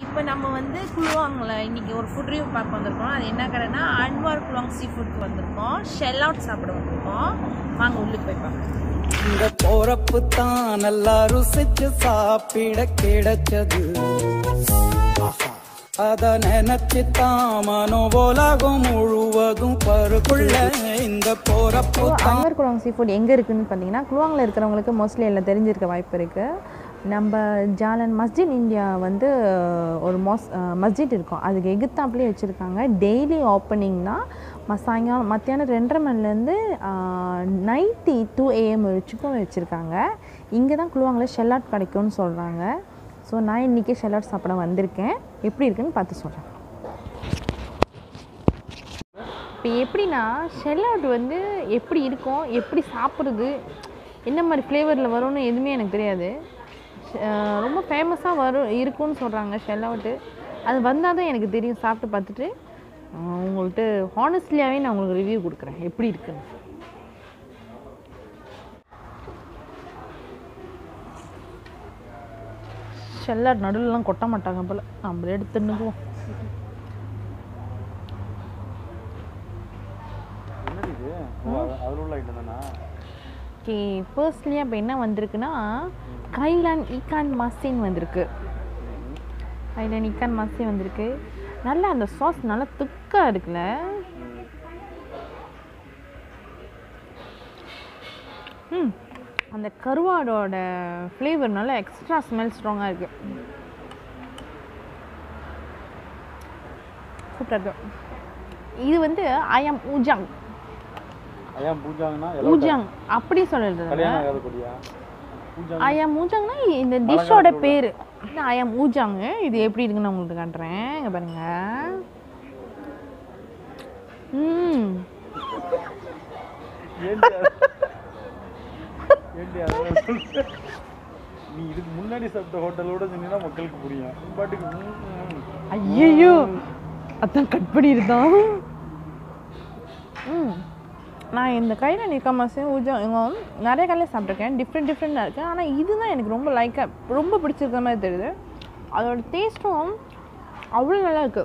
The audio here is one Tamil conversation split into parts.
இப்போ நம்ம வந்து குழுவாங்கல இன்னைக்கு ஒரு ஃபுட் ரிவ்யூ பார்க்க வந்திருக்கோம் அது என்ன கடைனா அன்வார் குழுவாங் சீ ஃபுட்க்கு வந்திருக்கோம் ஷெல் அவுட் சாப்பிட வந்திருக்கோம் வாங்க உள்ளுக்கு போய் பார்க்கலாம் இந்த போறப்பு தான் நல்லா ருசிச்சு சாப்பிட கிடைச்சது ஆஹா. அத நினைச்சு தான் மனோ உலகம் முழுவதும் பருக்குள்ள இந்த போறப்பு தான் அன்வர் குளம் சீ ஃபுட் எங்கே இருக்குன்னு பார்த்தீங்கன்னா குளுவாங்கில் இருக்கிறவங்களுக்கு மோஸ்ட்லி எல்லாம் தெரிஞ்சிருக்க வாய்ப்பு இருக்குது நம்ம ஜாலன் மஸ்ஜித் இந்தியா வந்து ஒரு மோஸ் மஸ்ஜித் இருக்கும் அதுக்கு எகுத்தாப்புலேயே வச்சுருக்காங்க டெய்லி ஓப்பனிங் தான் ம- சாயங்காலம் மத்தியானம் ரெண்டரை மணிலேருந்து நைட்டு டூ ஏஎம் வரைக்கும் வச்சுருக்காங்க இங்கே தான் குளுவாங்கில் ஷெல்லாட் கிடைக்கும்னு சொல்கிறாங்க ஸோ நான் இன்றைக்கி ஷெல்லாட் சாப்பிட வந்திருக்கேன் எப்படி இருக்குன்னு பார்த்து சொல்கிறேன் இப்போ எப்படின்னா ஷெல்லாட் வந்து எப்படி இருக்கும் எப்படி சாப்பிட்றது என்ன மாதிரி ஃப்ளேவரில் வரும்னு எதுவுமே எனக்கு தெரியாது அஹ் ரொம்ப ஃபேமஸாக வரும் இருக்கும்னு சொல்கிறாங்க ஷெல்லாவுட்டு அது வந்தால் தான் எனக்கு தெரியும் சாப்பிட்டு பார்த்துட்டு அஹ் உங்கள்கிட்ட ஹானஸ்ட்லியாகவே நான் உங்களுக்கு ரிவ்யூ கொடுக்குறேன் எப்படி இருக்குன்னு ஷெல்லாட் நடுவுலலாம் கொட்ட மாட்டாங்க போல் நம்மளே எடுத்துன்னுக்குவோம் என்னது இது ஓ, அது- அதுல உள்ள ஐட்டம் தானா ஓகே ஃபர்ஸ்ட்லியாக இப்போ என்ன வந்திருக்குன்னா கைலான் ஈக்கான் மசின் வந்திருக்கு கைலான் ஈக்கான் மசி வந்திருக்கு நல்லா அந்த சாஸ் நல்லா திக்காக இருக்குல்ல ம் அந்த கருவாடோட ஃப்ளேவர் நல்லா எக்ஸ்ட்ரா ஸ்மெல் ஸ்ட்ராங்காக இருக்குது சூப்பராக இருக்கு இது வந்து ஐஎம் ஊஜாங் ஐயாம் பூஜாங்கன்னா ஊஜாங் அப்படி சொல்றது கல்யாணம் ஆகாத கொடியா பூஜா ஐயா மூஜாங்னா இந்த டிஷ்ஷோட பேர் ஐயா மூஜாங்க இது எப்படி இருக்குன்னு நான் உங்களுக்கு காட்டுறேன் இங்க பாருங்க ம் ஏன்டி அது- ஏன்டி அதெல்லாம் சொல்ற? நீ இதுக்கு முன்னாடி சாப்பிட்ட ஹோட்டலோட சொன்னீங்கன்னா மக்களுக்கு புரியும் நீ பாட்டுக்கு ம், ம். ஐயோ அதான் கட் பண்ணிருந்தான் ம் நான் இந்த கையில் நிற்க மாசம் ஊஜா இவங்க வந்து நிறைய கடையில் சாப்பிட்ருக்கேன் டிஃப்ரெண்ட் டிஃப்ரெண்ட்டாக இருக்குது ஆனால் இதுதான் எனக்கு ரொம்ப லைக்காக ரொம்ப பிடிச்சிருக்க மாதிரி தெரியுது அதோட டேஸ்ட்டும் அவ்வளோ நல்லா இருக்கு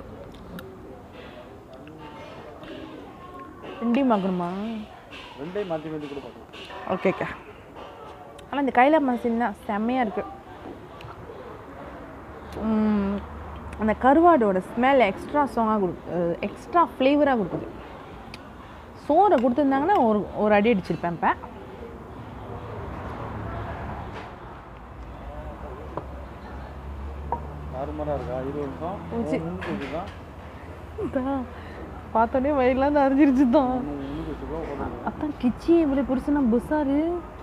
ரெண்டையும் பார்க்கணுமா ரெண்டையும் மாற்றி மாற்றி கூட பார்க்கலாம் ஓகேக்கா ஆனால் இந்த கையில் மசின் தான் செம்மையாக இருக்குது அந்த கருவாடோட ஸ்மெல் எக்ஸ்ட்ரா ஸ்ட்ராங்காக கொடு எக்ஸ்ட்ரா ஃப்ளேவராக கொடுக்குது சோறை கொடுத்துருந்தாங்கன்னா ஒரு ஒரு அடி அடிச்சிருப்பேன் இப்போ தாறுமாறா இருக்கா இது ஒரு நிமிஷம் ஊசி. முன்னுக்கு வச்சுதான் அதான் பார்த்தோன்னே வயிறுலாம் தான் அறிஞ்சிருச்சு தான் முன்னுக்கு வச்சுக்கோ போதும் அதான் கிச்சி இவ்வளோ புருஷனா புசாரு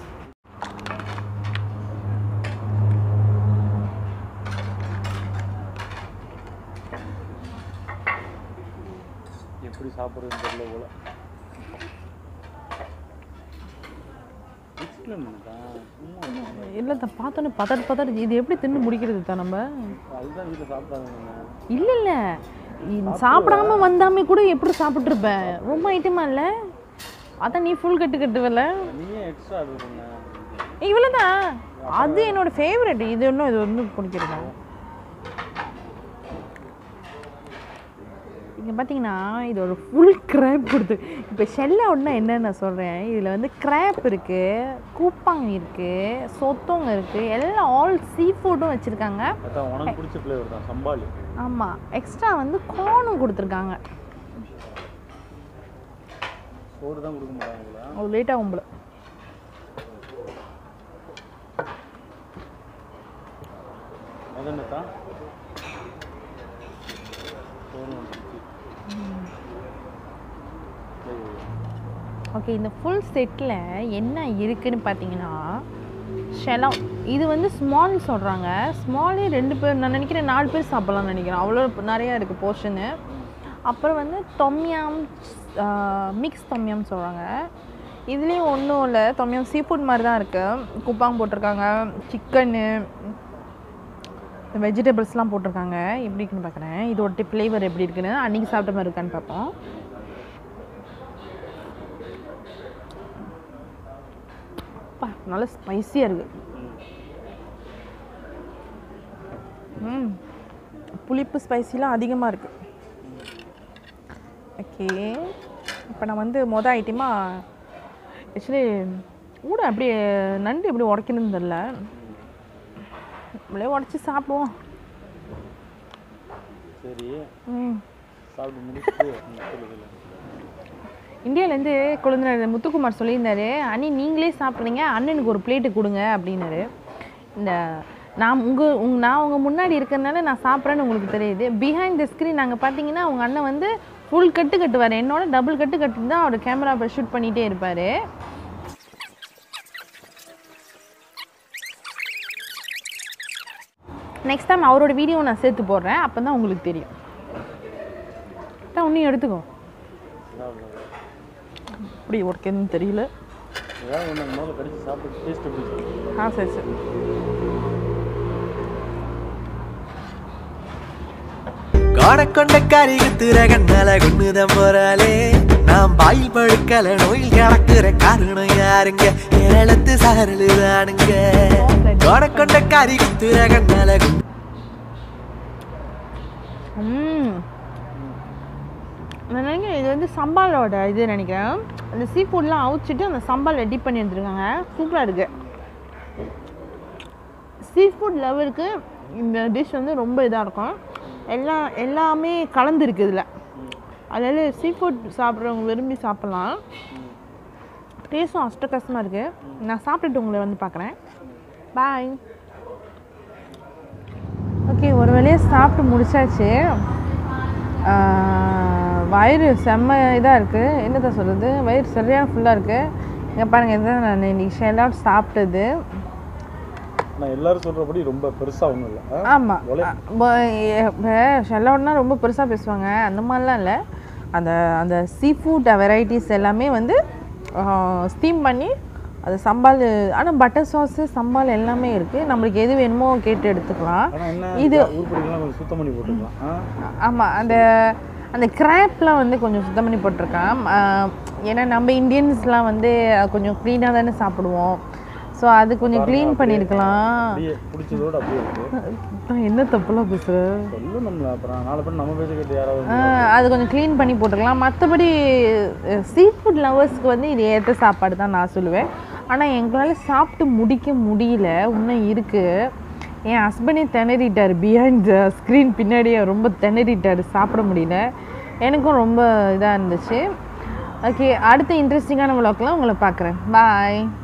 எப்படி சாப்பிட்றதுன்னு தெரியல போல எக்ஸ்பிளைன் பண்ணுதா சும்மா இல்லை தான் பார்த்தோன்னே பதட் பதட் இது எப்படி தின்னு முடிக்கிறது தான் நம்ம அதுதான் வீட்டில் சாப்பிட்டாங்க இல்லை இல்லை சாப்பிடாம வந்தாமே கூட எப்படி சாப்பிட்ருப்பேன் ரொம்ப ஐட்டமா இல்லை அதான் நீ ஃபுல் கட்டு கட்டுவல நீயே எக்ஸ்ட்ரா ஆர்டர் பண்ண இவ்வளோதான் அது என்னோட ஃபேவரட் இது இன்னும் இது வந்து பிடிக்கிறது இங்கே பார்த்தீங்கன்னா இது ஒரு ஃபுல் கிராப் கொடுத்து இப்போ ஷெல்ல ஒன்றா என்னன்னு நான் சொல்கிறேன் இதில் வந்து கிராப் இருக்குது கூப்பாங்க இருக்குது சொத்தவங்க இருக்குது எல்லாம் ஆல் சீ ஃபுட்டும் வச்சுருக்காங்க அதான் உனக்கு பிடிச்ச ஃப்ளேவர் தான் சம்பாலி ஆமாம் எக்ஸ்ட்ரா வந்து கோனும் கொடுத்துருக்காங்க சோறு தான் கொடுக்க மாட்டாங்களா அது லேட்டாக கும்பல அது என்னத்தா சோறு வந்துருச்சு சரி. ஓகே இந்த ஃபுல் செட்டில் என்ன இருக்குன்னு பார்த்தீங்கன்னா ஷெலம் இது வந்து ஸ்மால் சொல்கிறாங்க ஸ்மாலே ரெண்டு பேர் நான் நினைக்கிறேன் நாலு பேர் சாப்பிட்லாம்னு நினைக்கிறேன் அவ்வளோ நிறையா இருக்குது போர்ஷனு அப்புறம் வந்து தொம்யாம் மிக்ஸ் தொம்யாம் சொல்கிறாங்க இதுலேயும் ஒன்றும் இல்லை தொம்யாம் சீ ஃபுட் மாதிரி தான் இருக்குது குப்பாங் போட்டிருக்காங்க சிக்கனு வெஜிடபிள்ஸ்லாம் போட்டிருக்காங்க எப்படி இருக்குன்னு பார்க்குறேன் இதோட ஃப்ளேவர் எப்படி இருக்குன்னு அன்றைக்கி சாப்பிட்ட மாதிரி இருக்கான்னு பார்ப்போம் அப்பா நல்லா ஸ்பைசியாக இருக்குது ம் புளிப்பு ஸ்பைசிலாம் அதிகமாக இருக்குது ஓகே இப்போ நான் வந்து மொதல் ஐட்டமாக ஆக்சுவலி ஊட அப்படியே நண்டு எப்படி உடைக்கணும்னு தெரில அப்படியே உடச்சி சாப்பிடுவோம் சரி ம் சாப்பிட்டு முடிச்சுட்டு ம், சொல்லு சொல்லு இந்தியாவிலேருந்து குழந்தை முத்துக்குமார் சொல்லியிருந்தாரு அண்ணி நீங்களே சாப்பிட்றீங்க அண்ணனுக்கு ஒரு பிளேட்டு கொடுங்க அப்படின்னாரு இந்த நான் உங்கள் உங் நான் உங்கள் முன்னாடி இருக்கிறதுனால நான் சாப்பிட்றேன்னு உங்களுக்கு தெரியுது பிஹைண்ட் த ஸ்க்ரீன் நாங்கள் பார்த்தீங்கன்னா உங்கள் அண்ணன் வந்து ஃபுல் கட்டு கட்டுவார் என்னோட டபுள் கட்டு கட்டு தான் அவர் கேமரா ஷூட் பண்ணிகிட்டே இருப்பார் நெக்ஸ்ட் டைம் அவரோட வீடியோ நான் சேர்த்து போடுறேன் அப்போ தான் உங்களுக்கு தெரியும் தான் ஒன்றையும் எடுத்துக்கோ சாப்பிடு. இப்படி உடைக்கணும்னு தெரியல ஏதாவது ஒன்று முதல்ல கடிச்சு சாப்பிட்டு டேஸ்ட் எப்படி சொல்லு. ஆ சரி சரி காடக்கொண்ட கரிகுத்துற கண்ணால கொண்டுதான் போறாளே நாம் பாயில் பழுக்கல நோயில் கிடக்குற காரணம் யாருங்க ஏழத்து சாரலுதானுங்க காடக்கொண்ட கரிகுத்துற கண்ணால கொண்டு ம் நான் நினைக்கிறேன் இது வந்து சம்பாலோட இது நினைக்கிறேன் அந்த சீ ஃபுட்லாம் அவிச்சிட்டு அந்த சம்பால் ரெடி பண்ணி எடுத்துருக்காங்க சூப்பராக இருக்கு சீ ஃபுட் லெவலுக்கு இந்த டிஷ் வந்து ரொம்ப இதாக இருக்கும் எல்லாம் எல்லாமே கலந்துருக்கு இதில் அதாவது சீ ஃபுட் சாப்பிட்றவங்க விரும்பி சாப்பிட்லாம் டேஸ்ட்டும் அஷ்டகஷ்டமாக இருக்குது நான் சாப்பிட்டுட்டு உங்களை வந்து பார்க்குறேன் பாய் ஓகே ஒரு வேலையை சாப்பிட்டு முடிச்சாச்சு ஆஹ் வயிறு செம்ம இதாக இருக்குது என்னத்த சொல்கிறது வயிறு சரியான ஃபுல்லாக இருக்குது இங்கே பாருங்கள் இதுதான் நான் இன்னைக்கு ஷெல்லாட் சாப்பிட்டது நான் எல்லாரும் சொல்கிறபடி ரொம்ப பெருசாக ஒன்றும் இல்லை ஆமாம் ஷெல்லாட்னா ரொம்ப பெருசாக பேசுவாங்க அந்த மாதிரிலாம் இல்லை அந்த அந்த சீ ஃபுட் வெரைட்டிஸ் எல்லாமே வந்து ஸ்டீம் பண்ணி அது சம்பால் ஆனால் பட்டர் சாஸு சம்பால் எல்லாமே இருக்குது நம்மளுக்கு எது வேணுமோ கேட்டு எடுத்துக்கலாம் ஆனால் என்ன இது ஊர்படிக்கெல்லாம் கொஞ்சம் சுத்தம் பண்ணி போட்டுக்கலாம் ஆ ஆமாம் அந்த அந்த கிராப்லாம் வந்து கொஞ்சம் சுத்தம் பண்ணி போட்டிருக்கான் ஆஹ் ஏன்னா நம்ம இந்தியன்ஸ்லாம் வந்து கொஞ்சம் க்ளீனாக தானே சாப்பிடுவோம் ஸோ அது கொஞ்சம் க்ளீன் பண்ணியிருக்கலாம் அப்படியே பிடிச்சதோட அப்படியே இருக்கு நான் என்ன தப்புலாம் பேசுகிறேன் சொல்லு நம்மள அப்புறம் நாலு பேர் நம்ம பேச கேட்டு யாராவது அது கொஞ்சம் க்ளீன் பண்ணி போட்டுக்கலாம் மற்றபடி சீ ஃபுட் லவர்ஸ்க்கு வந்து இது ஏற்ற சாப்பாடு தான் நான் சொல்லுவேன் ஆனால் எங்களால் சாப்பிட்டு முடிக்க முடியல இன்னும் இருக்குது என் ஹஸ்பண்டே திணறிட்டார் பிஹைண்ட் த ஸ்க்ரீன் பின்னாடியே ரொம்ப திணறிட்டார் சாப்பிட முடியல எனக்கும் ரொம்ப இதாக இருந்துச்சு ஓகே அடுத்த இன்ட்ரெஸ்டிங்கான விளாக்லாம் உங்களை பார்க்குறேன் பாய்